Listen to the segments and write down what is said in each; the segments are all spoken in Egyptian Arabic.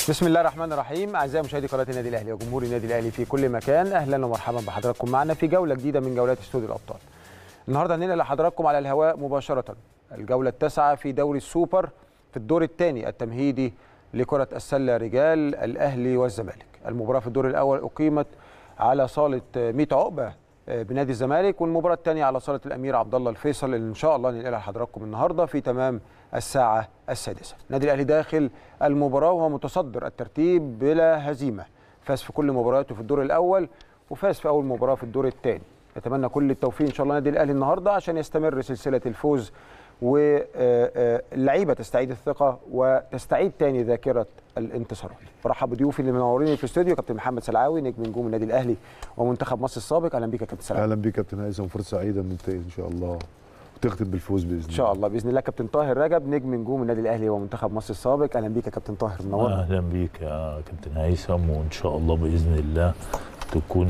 بسم الله الرحمن الرحيم اعزائي مشاهدي قناه النادي الاهلي وجمهور النادي الاهلي في كل مكان اهلا ومرحبا بحضراتكم معنا في جوله جديده من جولات استوديو الابطال. النهارده هننقل لحضراتكم على الهواء مباشره الجوله التاسعه في دوري السوبر في الدور الثاني التمهيدي لكره السله رجال الاهلي والزمالك. المباراه في الدور الاول اقيمت على صاله 100 عقبه بنادي الزمالك والمباراه الثانيه على صاله الامير عبد الله الفيصل اللي ان شاء الله ننقلها لحضراتكم النهارده في تمام الساعه السادسه. النادي الاهلي داخل المباراه وهو متصدر الترتيب بلا هزيمه. فاز في كل مبارياته في الدور الاول وفاز في اول مباراه في الدور الثاني. نتمنى كل التوفيق ان شاء الله النادي الاهلي النهارده عشان يستمر سلسله الفوز واللعيبه تستعيد الثقه وتستعيد تاني ذاكره الانتصارات. برحب بضيوفي اللي منوريني في الاستوديو كابتن محمد سلعاوي نجم نجوم النادي الاهلي ومنتخب مصر السابق اهلا بيك يا كابتن سلعاوي. اهلا بيك كابتن هيثم فرصه سعيده ان انت ان شاء الله وتختم بالفوز باذن الله ان شاء الله باذن الله كابتن طاهر رجب نجم نجوم النادي الاهلي ومنتخب مصر السابق اهلا بيك يا كابتن طاهر منورنا. اهلا بيك يا كابتن هيثم وان شاء الله باذن الله تكون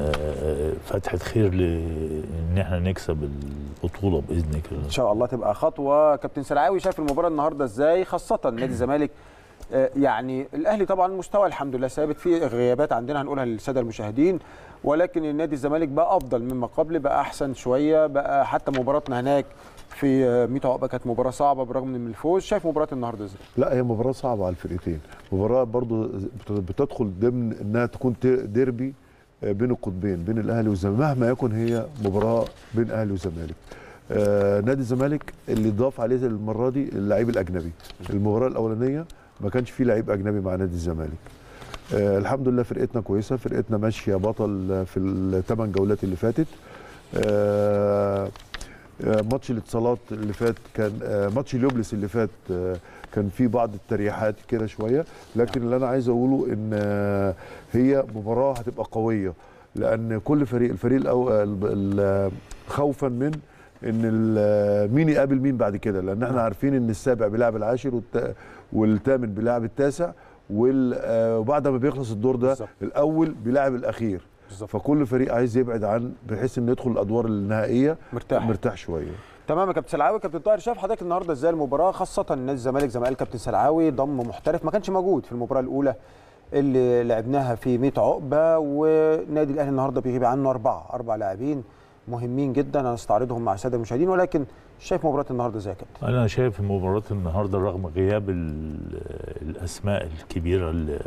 فتحه خير لان احنا نكسب البطوله باذن الله ان شاء الله تبقى خطوه كابتن سلعاوي شايف المباراه النهارده ازاي خاصه نادي الزمالك يعني الاهلي طبعا مستوى الحمد لله ثابت في غيابات عندنا هنقولها للساده المشاهدين ولكن النادي الزمالك بقى افضل مما قبل بقى احسن شويه بقى حتى مباراتنا هناك في 100 عقبه كانت مباراه صعبه برغم من الفوز شايف مباراه النهارده ازاي لا هي مباراه صعبه على الفرقتين مباراه برضو بتدخل ضمن انها تكون ديربي بين القطبين بين الاهلي والزمالك مهما يكن هي مباراه بين اهلي وزمالك آه نادي الزمالك اللي ضاف عليه المره دي اللعيب الاجنبي المباراه الاولانيه ما كانش فيه لعيب اجنبي مع نادي الزمالك آه الحمد لله فرقتنا كويسه فرقتنا ماشيه بطل في الثمان جولات اللي فاتت آه ماتش الاتصالات اللي فات كان ماتش اليوبلس اللي فات كان في بعض التريحات كده شويه لكن اللي انا عايز اقوله ان هي مباراه هتبقى قويه لان كل فريق الفريق الاول خوفا من ان مين يقابل مين بعد كده لان احنا عارفين ان السابع بيلعب العاشر والثامن بيلعب التاسع وبعد ما بيخلص الدور ده بالزبط. الاول بيلعب الاخير بالزبط. فكل فريق عايز يبعد عن بحيث انه يدخل الادوار النهائيه مرتاح مرتاح شويه تمام يا كابتن سلعاوي كابتن طاهر شاف حضرتك النهارده ازاي المباراه خاصه نادي الزمالك زي ما قال كابتن سلعاوي ضم محترف ما كانش موجود في المباراه الاولى اللي لعبناها في 100 عقبه ونادي الاهلي النهارده بيغيب عنه اربعه اربع لاعبين مهمين جدا هنستعرضهم مع الساده المشاهدين ولكن شايف مباراه النهارده ازاي يا كابتن؟ انا شايف مباراه النهارده رغم غياب الاسماء الكبيره اللي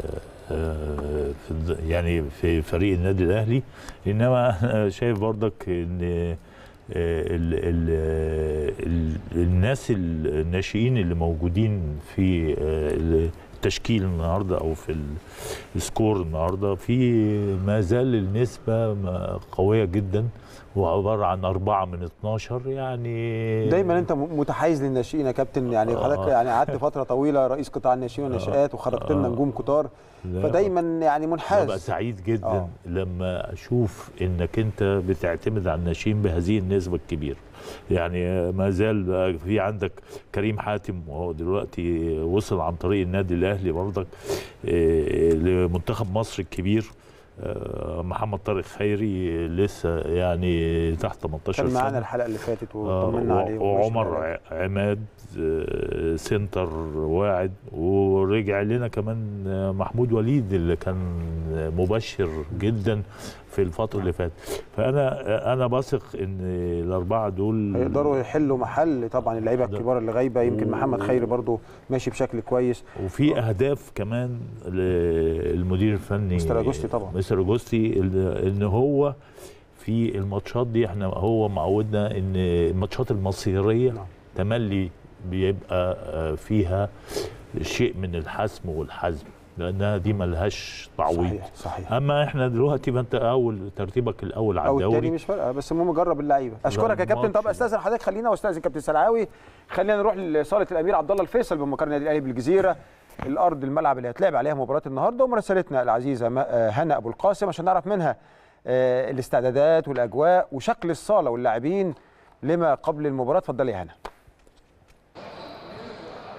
في يعني في فريق النادي الاهلي انما شايف برضك ان ال ال ال الناس الناشئين اللي موجودين في التشكيل النهارده او في السكور النهارده في ما زال النسبه قويه جدا وعباره عن أربعة من 12 يعني دايما انت متحيز للناشئين يا كابتن يعني حضرتك آه يعني قعدت فتره طويله رئيس قطاع الناشئين والناشئات آه وخرجت لنا آه نجوم كتار فدايما يعني منحاز ببقى سعيد جدا آه لما اشوف انك انت بتعتمد على الناشئين بهذه النسبه الكبيره يعني ما زال في عندك كريم حاتم وهو دلوقتي وصل عن طريق النادي الاهلي برضك لمنتخب مصر الكبير محمد طارق خيري لسه يعني تحت 18 سنه كان معانا الحلقه اللي فاتت وطمنا عليه وعمر عماد سنتر واعد ورجع لنا كمان محمود وليد اللي كان مبشر جدا في الفتره اللي فاتت فانا انا بثق ان الاربعه دول هيقدروا يحلوا محل طبعا اللعيبه الكبار اللي غايبه يمكن محمد خيري برضو ماشي بشكل كويس وفي اهداف كمان للمدير الفني مستر اجوستي طبعا مستر اجوستي ان هو في الماتشات دي احنا هو معودنا ان الماتشات المصيريه نعم. تملي بيبقى فيها شيء من الحسم والحزم لانها دي ملهاش تعويض صحيح صحيح اما احنا دلوقتي ما انت اول ترتيبك الاول على الدوري او الثاني مش فارقه بس المهم جرب اللعيبه اشكرك يا كابتن طب استاذن حضرتك خلينا واستاذن كابتن سلعاوي خلينا نروح لصاله الامير عبد الله الفيصل بمقر النادي الاهلي بالجزيره الارض الملعب اللي هتلعب عليها مباراه النهارده ومراسلتنا العزيزه هنا ابو القاسم عشان نعرف منها الاستعدادات والاجواء وشكل الصاله واللاعبين لما قبل المباراه اتفضلي يا هنا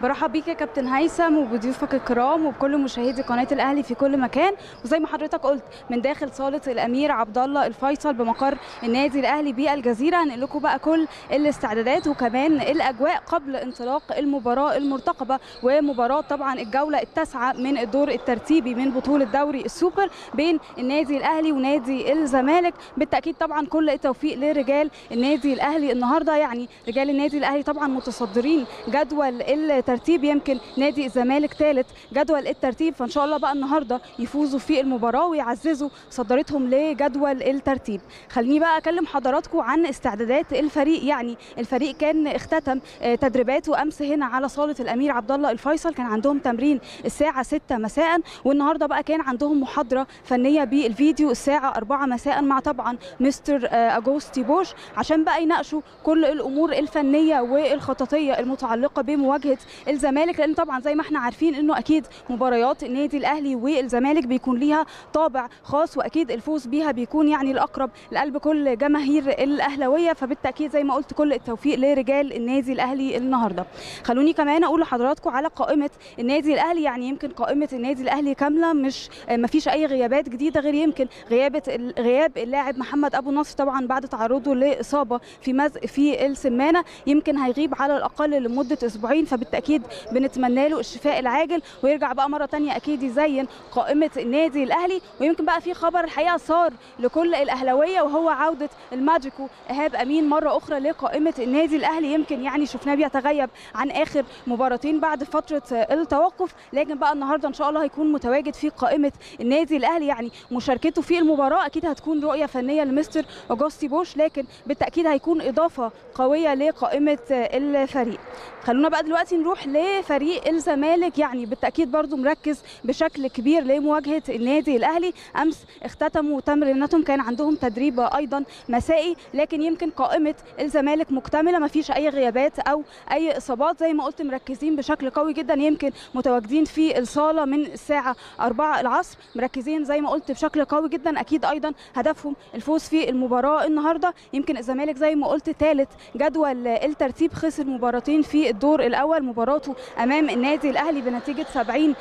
برحب بيك يا كابتن هيثم وبضيوفك الكرام وبكل مشاهدي قناه الاهلي في كل مكان وزي ما حضرتك قلت من داخل صاله الامير عبد الله الفيصل بمقر النادي الاهلي بالجزيره هنقل لكم بقى كل الاستعدادات وكمان الاجواء قبل انطلاق المباراه المرتقبه ومباراه طبعا الجوله التاسعه من الدور الترتيبي من بطوله دوري السوبر بين النادي الاهلي ونادي الزمالك بالتاكيد طبعا كل التوفيق لرجال النادي الاهلي النهارده يعني رجال النادي الاهلي طبعا متصدرين جدول الترتيب يمكن نادي الزمالك ثالث جدول الترتيب فان شاء الله بقى النهارده يفوزوا في المباراه ويعززوا صدارتهم لجدول الترتيب خليني بقى اكلم حضراتكم عن استعدادات الفريق يعني الفريق كان اختتم تدريباته امس هنا على صاله الامير عبد الله الفيصل كان عندهم تمرين الساعه 6 مساء والنهارده بقى كان عندهم محاضره فنيه بالفيديو الساعه 4 مساء مع طبعا مستر اجوستي بوش عشان بقى يناقشوا كل الامور الفنيه والخططيه المتعلقه بمواجهه الزمالك لان طبعا زي ما احنا عارفين انه اكيد مباريات النادي الاهلي والزمالك بيكون ليها طابع خاص واكيد الفوز بيها بيكون يعني الاقرب لقلب كل جماهير الاهلاويه فبالتاكيد زي ما قلت كل التوفيق لرجال النادي الاهلي النهارده خلوني كمان اقول لحضراتكم على قائمه النادي الاهلي يعني يمكن قائمه النادي الاهلي كامله مش ما فيش اي غيابات جديده غير يمكن غيابه غياب اللاعب محمد ابو نصر طبعا بعد تعرضه لاصابه في مز في السمانه يمكن هيغيب على الاقل لمده اسبوعين فبالتاكيد بنتمنى له الشفاء العاجل ويرجع بقى مره ثانيه اكيد يزين قائمه النادي الاهلي ويمكن بقى في خبر الحقيقه صار لكل الاهلاويه وهو عوده الماجيكو ايهاب امين مره اخرى لقائمه النادي الاهلي يمكن يعني شفناه بيتغيب عن اخر مباراتين بعد فتره التوقف لكن بقى النهارده ان شاء الله هيكون متواجد في قائمه النادي الاهلي يعني مشاركته في المباراه اكيد هتكون رؤيه فنيه لمستر اوجوستي بوش لكن بالتاكيد هيكون اضافه قويه لقائمه الفريق خلونا بقى دلوقتي نروح لفريق الزمالك يعني بالتاكيد برضو مركز بشكل كبير لمواجهه النادي الاهلي امس اختتموا تمريناتهم كان عندهم تدريب ايضا مسائي لكن يمكن قائمه الزمالك مكتمله ما فيش اي غيابات او اي اصابات زي ما قلت مركزين بشكل قوي جدا يمكن متواجدين في الصاله من الساعه 4 العصر مركزين زي ما قلت بشكل قوي جدا اكيد ايضا هدفهم الفوز في المباراه النهارده يمكن الزمالك زي ما قلت ثالث جدول الترتيب خسر مباراتين في الدور الاول مباراته امام النادي الاهلي بنتيجه 70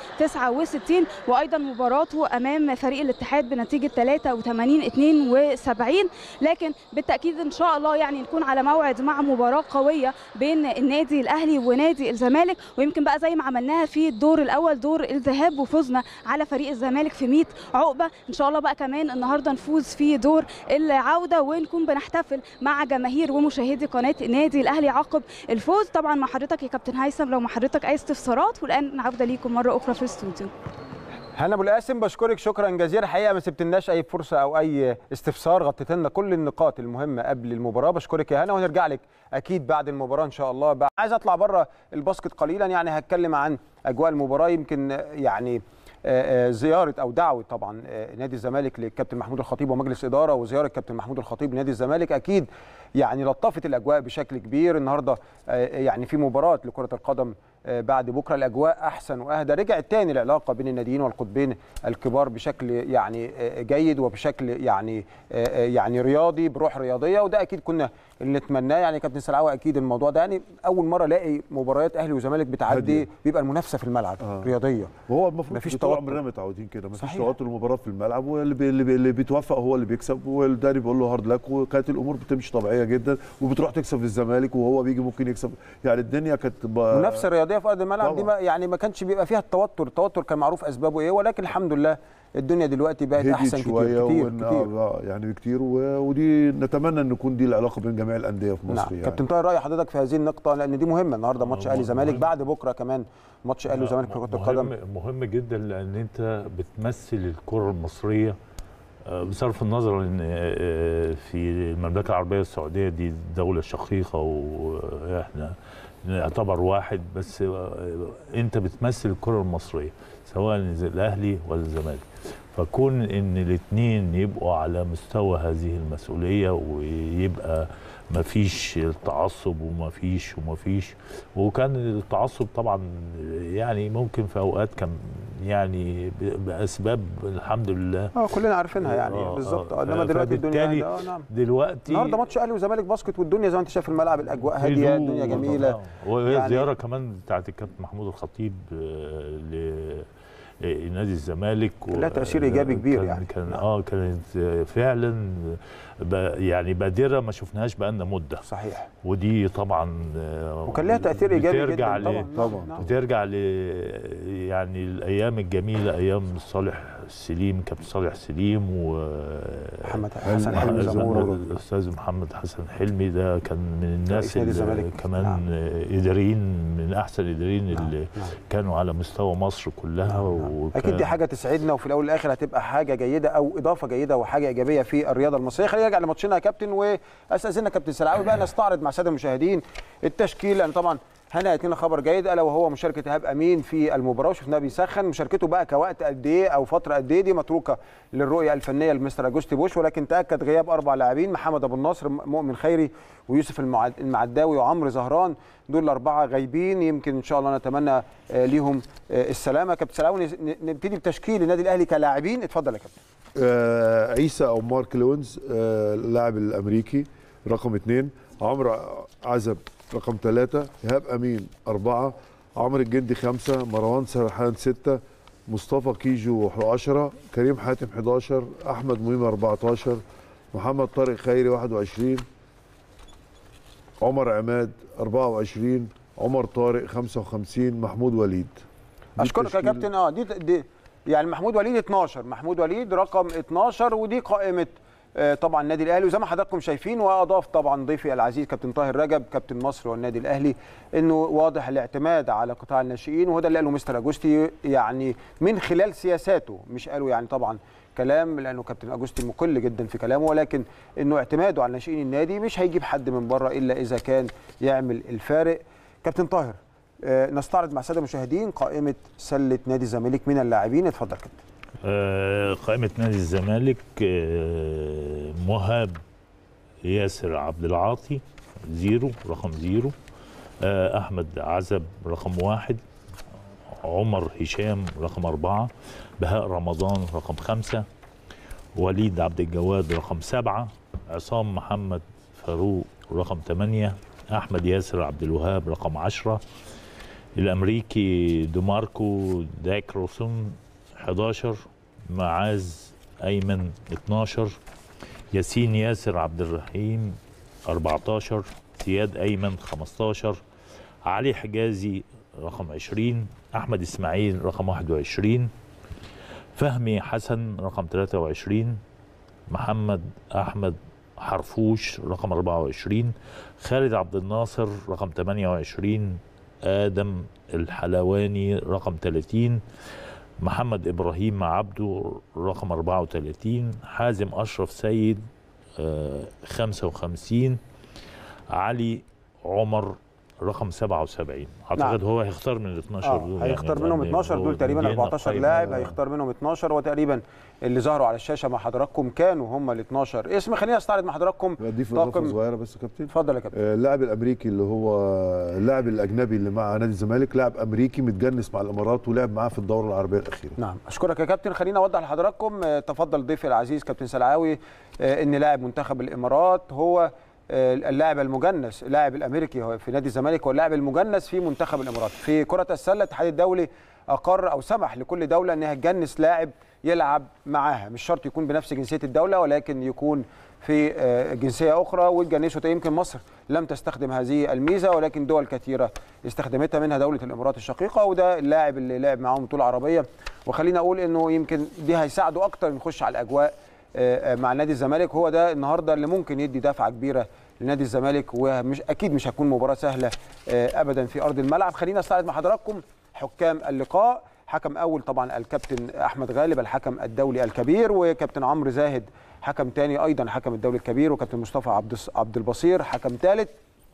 69 وايضا مباراته امام فريق الاتحاد بنتيجه 83 72 لكن بالتاكيد ان شاء الله يعني نكون على موعد مع مباراه قويه بين النادي الاهلي ونادي الزمالك ويمكن بقى زي ما عملناها في الدور الاول دور الذهاب وفزنا على فريق الزمالك في 100 عقبه ان شاء الله بقى كمان النهارده نفوز في دور العوده ونكون بنحتفل مع جماهير ومشاهدي قناه النادي الاهلي عقب الفوز طبعا مع حضرتك يا كابتن هيثم لو مع حضرتك اي استفسارات والان عوده ليكم مره اخرى في الاستوديو هنا ابو القاسم بشكرك شكرا جزيلا الحقيقه ما سبتلناش اي فرصه او اي استفسار غطيت لنا كل النقاط المهمه قبل المباراه بشكرك يا هنا وهنرجع لك اكيد بعد المباراه ان شاء الله عايز اطلع بره الباسكت قليلا يعني هتكلم عن اجواء المباراه يمكن يعني زياره او دعوه طبعا نادي الزمالك للكابتن محمود الخطيب ومجلس اداره وزياره كابتن محمود الخطيب لنادي الزمالك اكيد يعني لطفت الاجواء بشكل كبير النهارده يعني في مباراه لكره القدم بعد بكره الاجواء احسن واهدى رجعت تاني العلاقه بين الناديين والقطبين الكبار بشكل يعني جيد وبشكل يعني يعني رياضي بروح رياضيه وده اكيد كنا اللي نتمناه يعني كابتن سلعوه اكيد الموضوع ده يعني اول مره الاقي مباريات اهلي وزمالك بتعدي بيبقى المنافسه في الملعب آه. رياضيه وهو المفروض مفيش طول عمرنا متعودين كده مفيش توتر المباراه في الملعب واللي بي اللي بيتوفق هو اللي بيكسب والداني بيقول له هارد لك وكانت الامور بتمشي طبيعيه جدا وبتروح تكسب للزمالك وهو بيجي ممكن يكسب يعني الدنيا كانت منافسه رياضيه في ارض الملعب دي ما يعني ما كانش بيبقى فيها التوتر التوتر كان معروف اسبابه ايه ولكن الحمد لله الدنيا دلوقتي بقت احسن شوية كتير كتير, كتير. آه يعني كتير ودي نتمنى ان نكون دي العلاقه بين جميع الانديه في مصر نعم. يعني كابتن طاهر راي حضرتك في هذه النقطه لان دي مهمه النهارده ماتش اهلي زمالك بعد بكره كمان ماتش اهلي وزمالك في كره القدم مهم جدا لان انت بتمثل الكره المصريه بصرف النظر ان في المملكه العربيه السعوديه دي دوله شقيقه واحنا نعتبر واحد بس انت بتمثل الكره المصريه سواء الاهلي ولا الزمالك فكون ان الاثنين يبقوا على مستوى هذه المسؤوليه ويبقى ما فيش تعصب وما فيش وما فيش وكان التعصب طبعا يعني ممكن في اوقات كان يعني ب- باسباب الحمد لله اه كلنا عارفينها يعني آه، بالظبط آه. اه انما دلوقتي الدنيا فبالتالي اه نعم دلوقتي النهارده ماتش اهلي وزمالك باسكت والدنيا زي ما انت شايف الملعب الاجواء هاديه هدوء الدنيا جميله آه. وهي يعني- الزياره كمان بتاعت الكابتن محمود الخطيب آه، ل آه، نادي الزمالك و- لها تأثير إيجابي كبير كان يعني. كان نعم. اه كانت آه، فعلا ب- يعني بادره ما شفناهاش بقالنا مده صحيح ودي طبعا آه، وكان لها تاثير ايجابي بترجع جدا ل- طبعا طبعاً. نعم. بترجع ل يعني الايام الجميله ايام صالح سليم كابتن صالح سليم و محمد حسن حلمي محمد زمور زمور. الاستاذ محمد حسن حلمي ده كان من الناس رئيس نادي اللي الزمالك. كمان نعم. اداريين من احسن الاداريين نعم، اللي نعم. كانوا على مستوى مصر كلها نعم. وكان اكيد دي حاجه تسعدنا وفي الاول والاخر هتبقى حاجه جيده او اضافه جيده وحاجه ايجابيه في الرياضه المصريه خلينا نرجع لماتشنا يا كابتن واستاذنا كابتن سلعاوي بقى نستعرض مع الساده المشاهدين التشكيل لان طبعا هنا هيتنا خبر جيد الا وهو مشاركه ايهاب امين في المباراه وشفناه بيسخن مشاركته بقى كوقت قد ايه او فتره قد ايه دي متروكه للرؤيه الفنيه لمستر اجوستي بوش ولكن تاكد غياب اربع لاعبين محمد ابو النصر مؤمن خيري ويوسف المعد- المعداوي وعمرو زهران دول الاربعه غايبين يمكن ان شاء الله نتمنى آه، ليهم آه، السلامه كابتن سلعاوي نس- ن- نبتدي بتشكيل النادي الاهلي كلاعبين اتفضل يا كابتن آه عيسى او مارك لونز آه اللاعب الامريكي رقم اثنين عمرو عزب رقم ثلاثة إيهاب أمين أربعة عمرو الجندي خمسة مروان سرحان ستة مصطفى كيجو 10 كريم حاتم 11 أحمد مهيم 14 محمد طارق خيري 21 عمر عماد 24 عمر طارق 55 محمود وليد دي اشكرك يا التشكيلة. كابتن اه دي, دي يعني محمود وليد 12 محمود وليد رقم 12 ودي قائمه آه، طبعا النادي الاهلي وزي ما حضراتكم شايفين واضاف طبعا ضيفي العزيز كابتن طاهر رجب كابتن مصر والنادي الاهلي انه واضح الاعتماد على قطاع الناشئين وهو ده اللي قاله مستر اجوستي يعني من خلال سياساته مش قالوا يعني طبعا كلام لانه كابتن اجوستي مقل جدا في كلامه ولكن انه اعتماده على ناشئين النادي مش هيجيب حد من بره الا اذا كان يعمل الفارق كابتن طاهر آه، نستعرض مع الساده المشاهدين قائمه سله نادي الزمالك من اللاعبين اتفضل كابتن آه، قائمة نادي الزمالك آه، مهاب ياسر عبد العاطي زيرو رقم زيرو آه، أحمد عزب رقم واحد عمر هشام رقم أربعة بهاء رمضان رقم خمسة وليد عبد الجواد رقم سبعة عصام محمد فاروق رقم ثمانية أحمد ياسر عبد الوهاب رقم عشرة الأمريكي دوماركو داكروسون 11 معاذ أيمن 12 ياسين ياسر عبد الرحيم 14 زياد أيمن 15 علي حجازي رقم 20 أحمد إسماعيل رقم 21 فهمي حسن رقم 23 محمد أحمد حرفوش رقم 24 خالد عبد الناصر رقم 28 آدم الحلواني رقم 30 محمد إبراهيم عبده رقم 34 حازم أشرف سيد آه، 55 علي عمر رقم 77 اعتقد نعم. هو هيختار من ال 12 اه دول هيختار يعني منهم يعني 12 هو دول تقريبا مدينا 14 قائمة- لاعب هيختار منهم 12 وتقريبا اللي ظهروا على الشاشه مع حضراتكم كانوا هم ال 12 اسم خلينا استعرض مع حضراتكم اضيف اضافه طاقم صغيره بس يا كابتن اتفضل يا كابتن آه، اللاعب الامريكي اللي هو اللاعب الاجنبي اللي مع نادي الزمالك لاعب امريكي متجنس مع الامارات ولعب معاه في الدوره العربيه الاخيره نعم اشكرك يا كابتن خلينا اوضح لحضراتكم آه، تفضل ضيفي العزيز كابتن سلعاوي آه، ان لاعب منتخب الامارات هو آه، اللاعب المجنس اللاعب الامريكي هو في نادي الزمالك هو اللاعب المجنس في منتخب الامارات في كره السله الاتحاد الدولي اقر او سمح لكل دوله انها تجنس لاعب يلعب معاها مش شرط يكون بنفس جنسيه الدوله ولكن يكون في آه، جنسيه اخرى وتجنسه يمكن مصر لم تستخدم هذه الميزه ولكن دول كثيره استخدمتها منها دوله الامارات الشقيقه وده اللاعب اللي لعب معاهم بطوله عربيه وخلينا اقول انه يمكن دي هيساعده اكتر نخش على الاجواء آه، آه، مع نادي الزمالك هو ده النهارده اللي ممكن يدي دفعه كبيره لنادي الزمالك ومش اكيد مش هتكون مباراه سهله آه، ابدا في ارض الملعب خلينا استعرض مع حضراتكم حكام اللقاء حكم اول طبعا الكابتن احمد غالب الحكم الدولي الكبير وكابتن عمرو زاهد حكم تاني ايضا حكم الدولي الكبير وكابتن مصطفى عبد عبد البصير حكم ثالث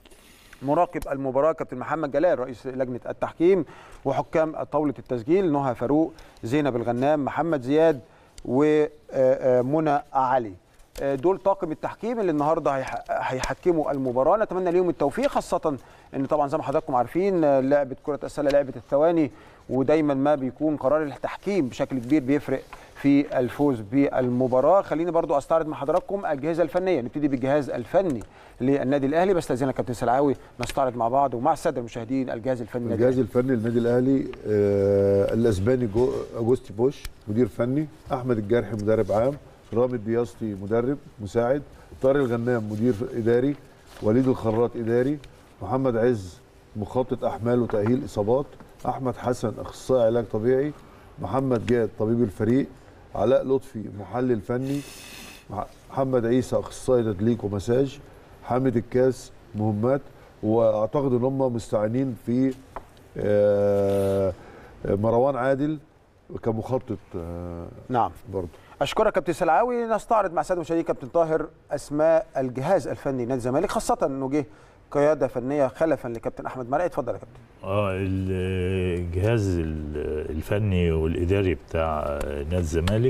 مراقب المباراه كابتن محمد جلال رئيس لجنه التحكيم وحكام طاوله التسجيل نهى فاروق زينب الغنام محمد زياد ومنى علي آه، دول طاقم التحكيم اللي النهارده هيح- هيحكموا المباراه نتمنى ليهم التوفيق خاصه ان طبعا زي ما حضراتكم عارفين آه، لعبه كره السله لعبه الثواني ودايما ما بيكون قرار التحكيم بشكل كبير بيفرق في الفوز بالمباراه خليني برضو استعرض مع حضراتكم الاجهزه الفنيه نبتدي بالجهاز الفني للنادي الاهلي بس لازم كابتن سلعاوي نستعرض مع بعض ومع الساده المشاهدين الجهاز الفني للنادي الجهاز الفني للنادي الاهلي آه الاسباني جو اجوستي بوش مدير فني احمد الجرحي مدرب عام رامي بياستي مدرب مساعد طارق الغنام مدير اداري وليد الخراط اداري محمد عز مخطط احمال وتاهيل اصابات احمد حسن اخصائي علاج طبيعي محمد جاد طبيب الفريق علاء لطفي محلل فني مح- محمد عيسى اخصائي تدليك ومساج حامد الكاس مهمات واعتقد ان هم مستعينين في آه، مروان عادل كمخطط آه، نعم برضه اشكرك كابتن سلعاوي نستعرض مع الساده المشاهدين كابتن طاهر اسماء الجهاز الفني لنادي الزمالك خاصه انه جه قياده فنيه خلفا لكابتن احمد مرعي اتفضل يا كابتن اه الجهاز ال- الفني والاداري بتاع نادي الزمالك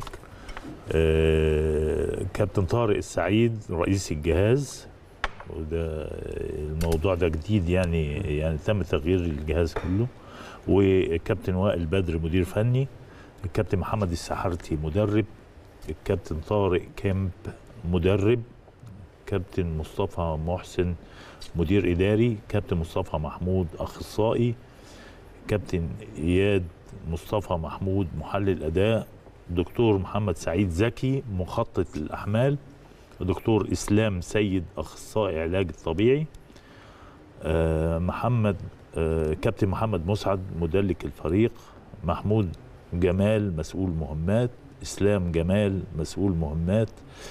آه، كابتن طارق السعيد رئيس الجهاز وده الموضوع ده جديد يعني يعني تم تغيير الجهاز كله وكابتن وائل بدر مدير فني الكابتن محمد السحرتي مدرب الكابتن طارق كامب مدرب كابتن مصطفى محسن مدير اداري كابتن مصطفى محمود اخصائي كابتن اياد مصطفى محمود محلل اداء دكتور محمد سعيد زكي مخطط الاحمال دكتور اسلام سيد اخصائي علاج الطبيعي آه، محمد آه، كابتن محمد مسعد مدلك الفريق محمود جمال مسؤول مهمات اسلام جمال مسؤول مهمات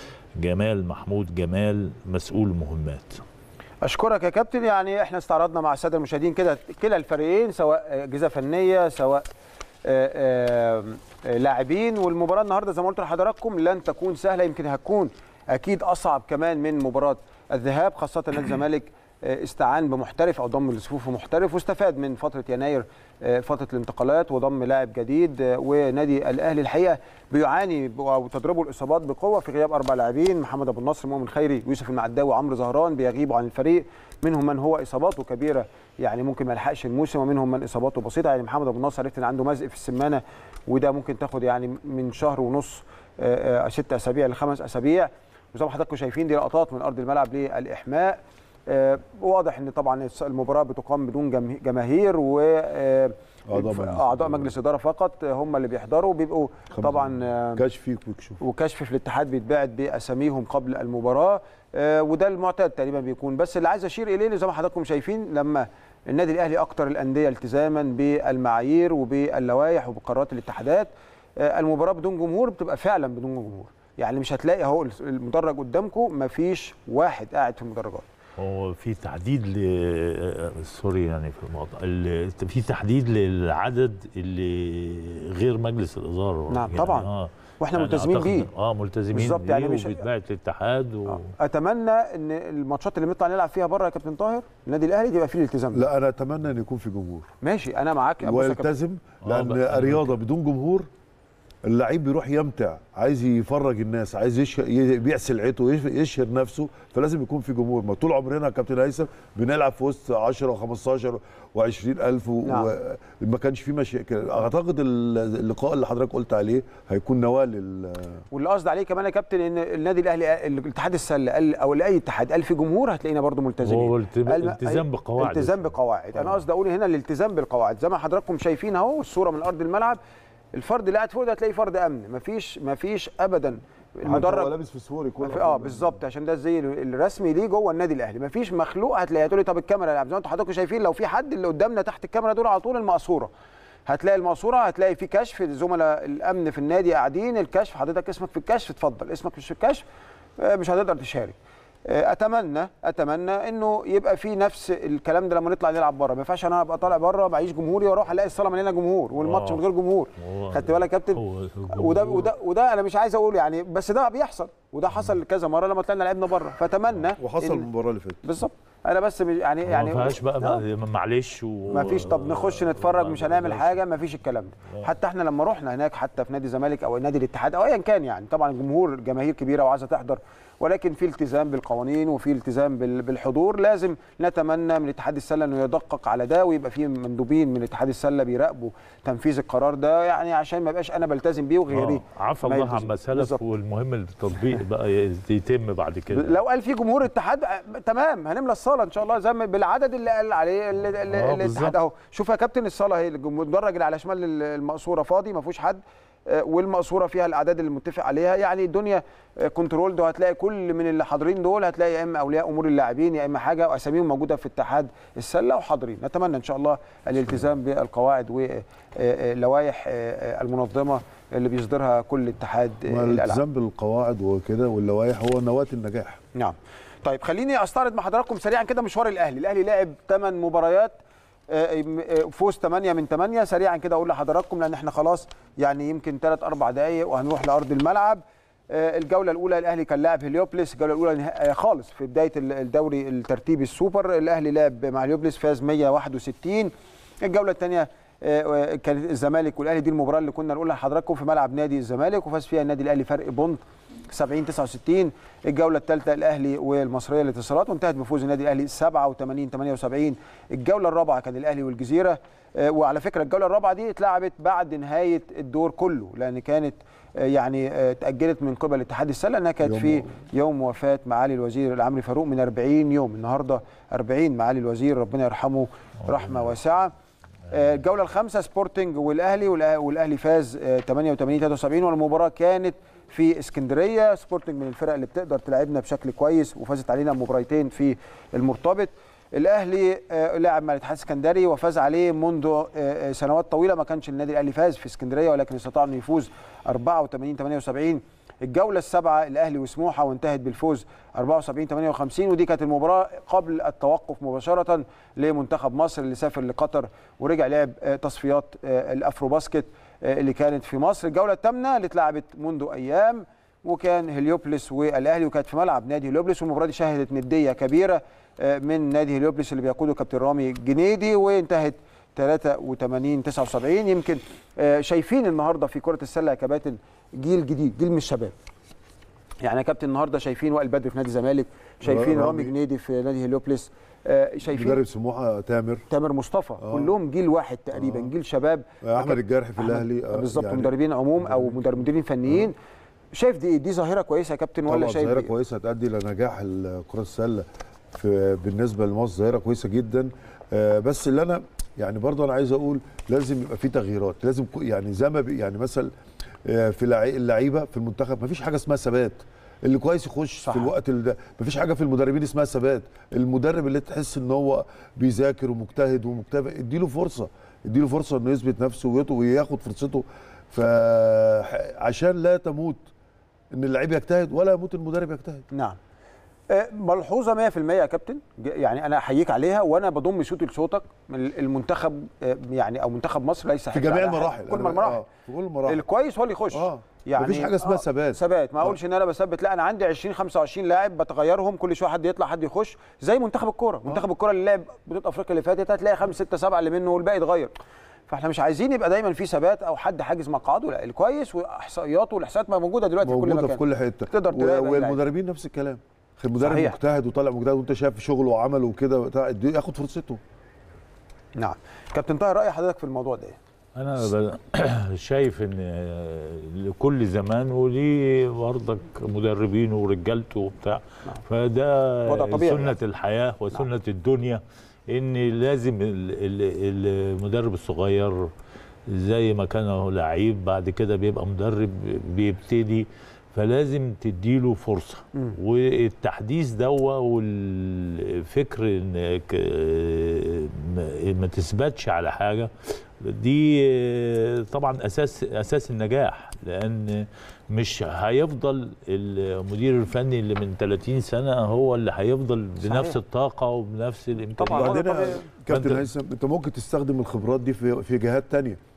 جمال محمود جمال مسؤول مهمات اشكرك يا كابتن يعني احنا استعرضنا مع الساده المشاهدين كده كلا الفريقين سواء اجهزه فنيه سواء آه، آه، آه، لاعبين والمباراه النهارده زي ما قلت لحضراتكم لن تكون سهله يمكن هتكون اكيد اصعب كمان من مباراه الذهاب خاصه نادي الزمالك آه، استعان بمحترف او ضم لصفوفه محترف واستفاد من فتره يناير آه، فتره الانتقالات وضم لاعب جديد آه، ونادي الاهلي الحقيقه بيعاني ب- او تضربه الاصابات بقوه في غياب اربع لاعبين محمد ابو النصر مؤمن خيري يوسف المعداوي وعمرو زهران بيغيبوا عن الفريق منهم من هو اصاباته كبيره يعني ممكن ما يلحقش الموسم ومنهم من اصاباته بسيطه يعني محمد ابو النصر عرفت ان عنده مزق في السمانه وده ممكن تاخد يعني من شهر ونص آه، آه، ست اسابيع لخمس اسابيع وزي ما حضراتكم شايفين دي لقطات من ارض الملعب للاحماء آه، واضح ان طبعا المباراه بتقام بدون جمه- جماهير و آه، أعضاء مجلس اعضاء الإدارة. مجلس اداره فقط هم اللي بيحضروا بيبقوا طبعا آه، كشف فيك ويكشف وكشف في الاتحاد بيتباعد باساميهم قبل المباراه آه، وده المعتاد تقريبا بيكون بس اللي عايز اشير اليه اللي زي ما حضراتكم شايفين لما النادي الاهلي اكتر الانديه التزاما بالمعايير وباللوائح وبقرارات الاتحادات آه، المباراه بدون جمهور بتبقى فعلا بدون جمهور يعني مش هتلاقي اهو المدرج قدامكم مفيش واحد قاعد في المدرجات هو في تحديد ل سوري يعني في الموضوع ال- في تحديد للعدد اللي غير مجلس الاداره نعم، يعني طبعا. اه واحنا يعني ملتزمين أعتقد- بيه اه ملتزمين بالظبط، بيه يعني مش- وبيتبعت للاتحاد و... اتمنى ان الماتشات اللي بنطلع نلعب فيها بره يا كابتن طاهر النادي الاهلي تبقى فيه الالتزام ده. لا انا اتمنى ان يكون في جمهور ماشي انا معاك بص يا كابتن. ويلتزم آه، لان بقى- رياضه بدون جمهور اللعيب بيروح يمتع عايز يفرج الناس عايز يشهر يبيع سلعته يش- يشهر نفسه فلازم يكون في جمهور ما طول عمرنا يا كابتن هيثم بنلعب في وسط 10 و15 و20 الف و- نعم. وما كانش في مشاكل اعتقد ال- اللقاء اللي حضرتك قلت عليه هيكون نواه لل واللي قصدي عليه كمان يا كابتن ان النادي الاهلي الاتحاد السله قال او اي اتحاد قال في جمهور هتلاقينا برضو ملتزمين هو الت- قال- التزام بقواعد. التزام بقواعد انا قصدي اقول هنا الالتزام بالقواعد زي ما حضراتكم شايفين اهو الصوره من ارض الملعب الفرد اللي قاعد فوق ده هتلاقيه فرد امن مفيش مفيش ابدا هو المدرج لابس في الصور يكون في- اه بالظبط عشان ده الزي الرسمي ليه جوه النادي الاهلي مفيش مخلوق هتلاقيه هتقولي طب الكاميرا لا زي ما انتم حضراتكم شايفين لو في حد اللي قدامنا تحت الكاميرا دول على طول المقصوره هتلاقي المقصوره هتلاقي في كشف زملاء الامن في النادي قاعدين الكشف حضرتك اسمك في الكشف اتفضل اسمك مش في الكشف آه، مش هتقدر تشارك آه، اتمنى اتمنى انه يبقى في نفس الكلام ده لما نطلع نلعب بره ما ينفعش انا ابقى طالع بره معيش جمهوري واروح الاقي الصاله مليانه جمهور والماتش آه. من غير جمهور هو- خدت بالك يا كابتن هو وده الجمهور- وده وده انا مش عايز اقول يعني بس ده بيحصل وده حصل كذا مره لما طلعنا لعبنا بره فاتمنى وحصل إن- المباراه اللي فاتت بالظبط انا بس مش- يعني يعني يعني ما فيهاش بقى آه. ما- معلش و... ما فيش طب نخش نتفرج مش هنعمل بلاش. حاجه ما فيش الكلام ده حتى احنا لما رحنا هناك حتى في نادي الزمالك او نادي الاتحاد او ايا كان يعني طبعا الجمهور جماهير كبيره وعايزه تحضر ولكن في التزام بالقوانين وفي التزام بال- بالحضور لازم نتمنى من اتحاد السله انه يدقق على ده ويبقى في مندوبين من اتحاد السله بيراقبوا تنفيذ القرار ده يعني عشان ما يبقاش انا بلتزم بيه وغيري آه، عفى ما الله يلتزم. عما سلف بالظبط. والمهم التطبيق بقى يتم بعد كده لو قال في جمهور اتحاد آه، تمام هنملى الصاله ان شاء الله زي ما بالعدد اللي قال عليه اللي- اللي- آه، الاتحاد بالظبط. اهو شوف يا كابتن الصاله اهي الجم- المدرج اللي على شمال ال- المقصوره فاضي ما فيهوش حد آه، والمقصوره فيها الاعداد اللي متفق عليها يعني الدنيا كنترول ده هتلاقي كل من اللي حاضرين دول هتلاقي يا اما اولياء امور اللاعبين يا اما حاجه واساميهم موجوده في اتحاد السله وحاضرين نتمنى ان شاء الله الالتزام بالقواعد واللوائح المنظمه اللي بيصدرها كل اتحاد آه، ما الالعاب الالتزام بالقواعد وكده واللوائح هو نواه النجاح نعم طيب خليني استعرض مع حضراتكم سريعا كده مشوار الاهلي الاهلي لعب 8 مباريات آه، م- آه، فوز 8 من 8 سريعا كده اقول لحضراتكم لان احنا خلاص يعني يمكن 3 4 دقائق وهنروح لارض الملعب آه، الجوله الاولى الاهلي كان لاعب هليوبلس الجوله الاولى نه- آه، خالص في بدايه ال- الدوري الترتيبي السوبر الاهلي لعب مع هليوبلس فاز 161 الجوله الثانيه كانت الزمالك والاهلي دي المباراه اللي كنا نقولها لحضراتكم في ملعب نادي الزمالك وفاز فيها النادي الاهلي فرق بونت 70 69 الجوله الثالثه الاهلي والمصريه للاتصالات وانتهت بفوز النادي الاهلي 87 78 الجوله الرابعه كان الاهلي والجزيره آه، وعلى فكره الجوله الرابعه دي اتلعبت بعد نهايه الدور كله لان كانت آه، يعني آه، اتاجلت من قبل اتحاد السله انها كانت يوم في يوم وفاه معالي الوزير العمري فاروق من 40 يوم النهارده 40 معالي الوزير ربنا يرحمه رحمه واسعه آه، الجوله الخامسه سبورتنج والاهلي والأه- والاهلي فاز آه، 88 73 والمباراه كانت في اسكندريه سبورتنج من الفرق اللي بتقدر تلعبنا بشكل كويس وفازت علينا مباراتين في المرتبط الاهلي آه، لعب مع الاتحاد السكندري وفاز عليه منذ آه، آه، سنوات طويله ما كانش النادي الاهلي فاز في اسكندريه ولكن استطاع انه يفوز 84 78 الجوله السابعه الاهلي وسموحه وانتهت بالفوز 74 58 ودي كانت المباراه قبل التوقف مباشره لمنتخب مصر اللي سافر لقطر ورجع لعب آه، تصفيات آه، الافرو باسكت آه، اللي كانت في مصر الجوله الثامنه اللي اتلعبت منذ ايام وكان هليوبلس والاهلي وكانت في ملعب نادي هليوبلس والمباراه دي شهدت نديه كبيره آه، من نادي هليوبلس اللي بيقوده كابتن رامي جنيدي وانتهت 83 79 يمكن آه، شايفين النهارده في كره السله يا كباتن جيل جديد جيل من الشباب يعني يا كابتن النهارده شايفين وائل بدر في نادي الزمالك شايفين رامي. رامي جنيدي في نادي هليوبلس آه، شايفين مدرب سموحه تامر تامر مصطفى آه. كلهم جيل واحد تقريبا آه. جيل شباب احمد الجارحي في أحمد- الاهلي آه، بالظبط يعني مدربين عموم او مدرب مديرين فنيين شايف دي إيه؟ دي ظاهره كويسه يا كابتن ولا طبعا شايف ظاهره دي إيه؟ كويسه هتؤدي لنجاح ال- كره السله في بالنسبه لمصر ظاهره كويسه جدا آه، بس اللي انا يعني برضه انا عايز اقول لازم يبقى في تغييرات لازم كو- يعني زي ما بي- يعني مثلا آه، في لعي- اللعيبه في المنتخب مفيش حاجه اسمها ثبات اللي كويس يخش صح. في الوقت اللي ده مفيش حاجه في المدربين اسمها ثبات المدرب اللي تحس ان هو بيذاكر ومجتهد ومكتفي اديله فرصه اديله فرصه انه يثبت نفسه ويط- وياخد فرصته فعشان لا تموت ان اللعيب يجتهد ولا يموت المدرب يجتهد نعم آه، ملحوظه 100% يا كابتن ج- يعني انا احييك عليها وانا بضم صوتي لصوتك من المنتخب آه، يعني او منتخب مصر ليس في حجة جميع على أحد. المراحل كل أنا- المراحل آه، في كل المراحل الكويس هو اللي يخش اه يعني مفيش حاجه اسمها آه، ثبات ثبات ما اقولش ان انا بثبت لا انا عندي 20 25 لاعب بتغيرهم كل شويه حد يطلع حد يخش زي منتخب الكوره منتخب الكوره اللي لعب بطوله افريقيا اللي فاتت هتلاقي خمس ستة سبعة اللي منه والباقي اتغير فاحنا مش عايزين يبقى دايما في ثبات او حد حاجز مقعده لا الكويس واحصائياته والاحصائيات ما موجوده دلوقتي في كل موجوده مكان في كل حته تقدر تلاقي و- بقى اللعيبة. والمدربين نفس الكلام المدرب صحيح. مجتهد وطالع مجتهد وانت شايف شغله وعمله وكده بتاع- اديه- ياخد فرصته نعم كابتن طاهر راي حضرتك في الموضوع ده إيه؟ انا ب- شايف ان لكل زمان وليه برضك مدربينه ورجالته وبتاع فده وضع طبيعي سنه الحياه وسنه الدنيا ان لازم ال- ال- المدرب الصغير زي ما كان هو لعيب بعد كده بيبقى مدرب بيبتدي فلازم تديله فرصه مم. والتحديث دوا والفكر انك آه، ما- ما تثبتش على حاجه دي آه، طبعا اساس اساس النجاح لان مش هيفضل المدير الفني اللي من 30 سنه هو اللي هيفضل بنفس صحيح. الطاقه وبنفس طبعاً. الامكانيات وضع وبعدين طبيعي. كابتن فأنت- هيثم انت ممكن تستخدم الخبرات دي في في جهات تانية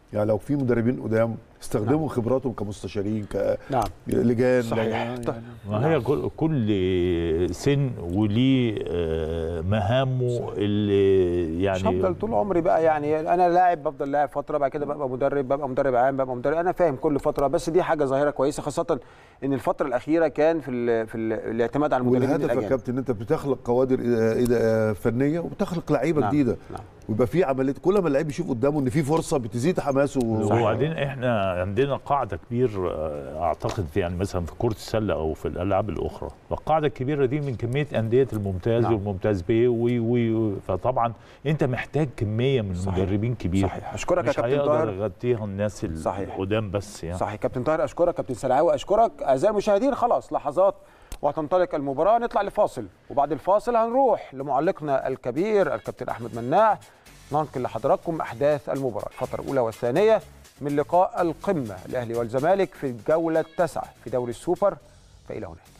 يعني لو في مدربين قدام استخدموا خبراتهم كمستشارين نعم كلجان صحيح. يعني طيب. ما هي كل- كل سن وليه آه، مهامه اللي مش يعني هفضل طول عمري بقى يعني انا لاعب بفضل لاعب فتره بعد كده ببقى مدرب ببقى مدرب عام ببقى مدرب انا فاهم كل فتره بس دي حاجه ظاهره كويسه خاصه ان الفتره الاخيره كان في ال في ال الاعتماد على المدربين والهدف يا الاجانب كابتن انت بتخلق كوادر إيه- إيه- فنيه وبتخلق لعيبه نعم، جديده نعم. ويبقى في عمليه كل ما اللعيب يشوف قدامه ان في فرصه بتزيد حماسه وبعدين احنا عندنا قاعده كبير آه، اعتقد في يعني مثلا في كره السله او في الالعاب الاخرى القاعده الكبيره دي من كميه انديه الممتاز نعم. والممتاز بي وي وي وي. فطبعا انت محتاج كميه من صحيح. مدربين كبير صحيح اشكرك يا مش كابتن هيقدر طاهر يغطيها الناس صحيح. القدام بس يعني صحيح كابتن طاهر اشكرك كابتن سلعاوي اشكرك اعزائي المشاهدين خلاص لحظات وهتنطلق المباراه نطلع لفاصل وبعد الفاصل هنروح لمعلقنا الكبير الكابتن احمد مناع ننقل لحضراتكم احداث المباراه الفتره الاولى والثانيه من لقاء القمه الاهلي والزمالك في الجوله التاسعه في دوري السوبر فالى هناك